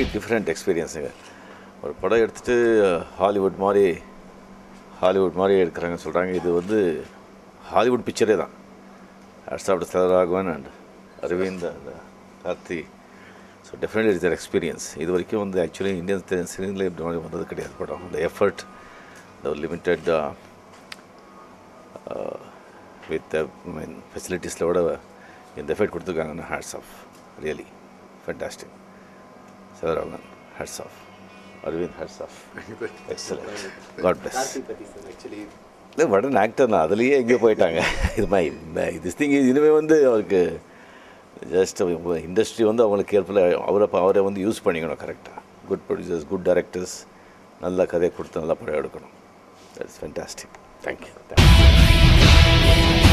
different எக்ஸ்பீரியன்ஸுங்க ஒரு படம் எடுத்துகிட்டு ஹாலிவுட் மாதிரி ஹாலிவுட் மாதிரி எடுக்கிறாங்கன்னு சொல்கிறாங்க இது வந்து ஹாலிவுட் பிக்சரே தான் hats off Satharagavan and Aravind and Karthi so definitely it's experience இது வரைக்கும் வந்து ஆக்சுவலி இந்தியன் சினிமில் இப்படி மாதிரி வந்தது கிடையாது படம் இந்த எஃபர்ட் இந்த லிமிட்டட் வித் மீன் ஃபெசிலிட்டிஸில் இந்த எஃபர்ட் கொடுத்துருக்காங்கன்னா hats off really fantastic Satharagavan hats off Aravind hats off excellent God bless Karthi பற்றி சார் ஆக்சுவலி இல்லை வடன் ஆக்டர் தான் அதுலேயே எங்கேயோ போயிட்டாங்க இது மாதிரி திஸ் திங் இனிமேல் வந்து அவருக்கு ஜஸ்ட் இண்டஸ்ட்ரி வந்து அவங்களுக்கு கேர்ஃபுல்லாக அவரை அவரை வந்து யூஸ் பண்ணிக்கணும் கரெக்டாக குட் ப்ரொடியூசர்ஸ் குட் டைரக்டர்ஸ் நல்ல கதையை கொடுத்து நல்லா படம் எடுக்கணும் தட்ஸ் ஃபென்டாஸ்டிக் தேங்க்யூ தேங்க்யூ